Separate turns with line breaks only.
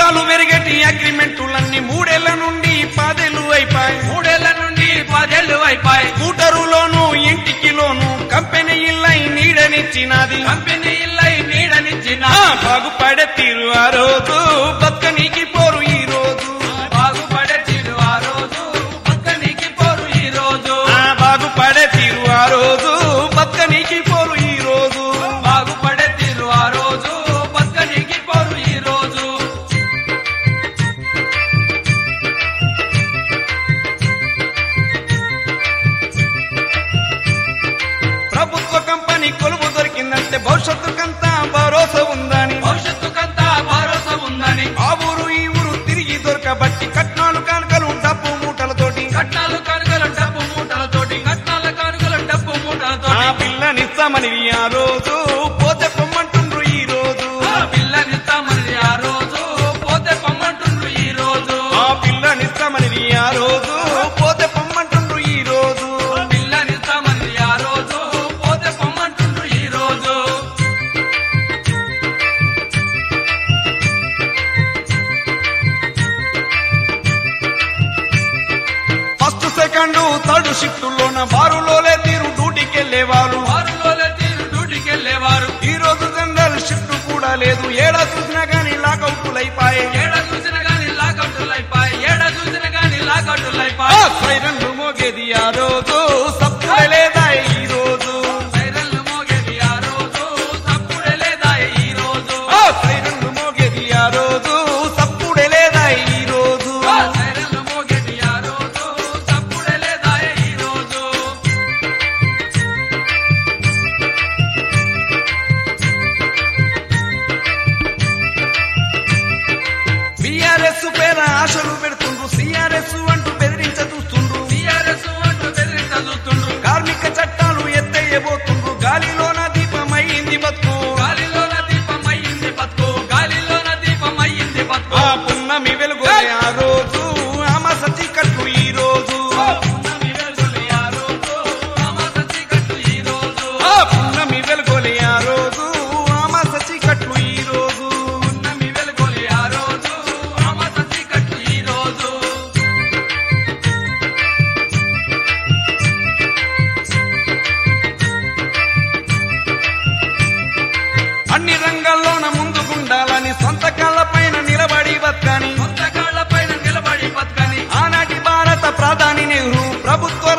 జీతాలు పెరిగేటి అగ్రిమెంటులన్నీ మూడేళ్ల నుండి పదేళ్లు అయిపోయి
మూడేళ్ల నుండి పదేళ్లు అయిపోయి
స్కూటరులోను ఇంటికిలోను కంపెనీ ఇల్లై నీడనిచ్చినది
కంపెనీ ఇల్లై నీడనిచ్చిన
ఆ, బాగుపడే తీరు ఆ రోజు బతకనీకి పోరు ఈ రోజు
బాగుపడే తీరు ఆ రోజు పక్కనికి పోరు ఈ రోజు
ఆ, బాగుపడే తీరు ఆ రోజు బతకనీకి పోరు ఈ రోజు
బాగుపడే తీరు ఆ రోజు పక్కనికి పోరు ఈ రోజు
ప్రభుత్వ కంపెనీ కొలువు దొరికిందంటే భవిష్యత్తుకంతా భరోసా ఉందని
భవిష్యత్తుకంతా భరోసా ఉందని
ఆ ఊరు ఈ ఊరు తిరిగి దొరకబట్టి కట్నాలు కానుకలు డబ్బు మూటలతోటి
కట్నాలు కానుకల డబ్బు మూటలతోటి కట్నాల కానుకల డబ్బు
ఆ
మూటలతోటి
పిల్లనిస్తామని ఆ రోజు పోతే పొమ్మంటుండ్రు ఈ రోజు
ఆ పిల్లనిస్తామని ఆ రోజు పోతే పొమ్మంటుండ్రు ఈ రోజు
ఆ పిల్లనిస్తామని ఆ రోజు పోతే పొమ్మంటుండ్రు ఈ రోజు
పిల్లనిస్తామని ఆ రోజు పోతే పొమ్మంటుండ్రు ఈ రోజు
ఫస్ట్ సెకండ్ థర్డ్ షిఫ్ట్ లోన బారులోలే తీరు డ్యూటీకి వెళ్ళేవారు
వారులోనే తీరు డ్యూటీకి వెళ్ళేవారు
ఈ రోజు జనరల్ షిఫ్ట్ కూడా లేదు ఏడా చూసినా గానీ లాకౌట్లు అయిపోయాయి
ఏడ చూసిన గాని లాకౌట్లు అయిపోయి ఏడ చూసిన గాని లాకౌట్లు
ఆ
అయిపోయి
సైరన్లు మోగేది ఆ రోజు సప్పుడే లేదా ఈ రోజు
సైరన్లు మోగేది ఆ రోజు తప్పుడే లేదా ఈ రోజు
ఆ సైరన్లు మోగేది ఆ రోజు సప్పుడే లేదా ఈ రోజు
ఆ సైరన్లు మోగేది ఆ రోజు తప్పుడే లేదా ఈ రోజు
బీఆర్ఎస్ పేర ఆశలు పెడుతుండ్రు సిఆర్ఎస్ అంటూ బెదిరించ చూస్తుండ్రు
టీఆర్ఎస్ అంటూ బెదిరించ చూస్తుండ్రు
కార్మిక చట్టాలు ఎత్తయ్యబోతుండ్రు గాలిలోన దీపమైంది బతుకు
గాలిలోన దీపం అయ్యింది బతుకు గాలిలోన దీపం అయ్యింది బతుకు
ఆ పున్నమి వెలుగు ఆ రోజు ఆమ సచి కట్లు ఈ రోజు
పున్నమి వెలుగులు ఆ రోజు అమాస చీకట్లు ఈ రోజు
ఆ పున్నమి వెలుగోలి ఆ రోజు ఆమ సచి కట్లు ఈ రోజు
పున్నమి వెలుగులు ఆ రోజు అమాస చీకట్లు ఈ రోజు
అన్ని రంగాల్లోన ముందుకుండాలని సొంత కాళ్ళ పైన నిలబడి బతకని
సొంత కాళ్ళ పైన నిలబడి బతకని
ఆనాటి భారత ప్రధాని నెహ్రూ ప్రభుత్వ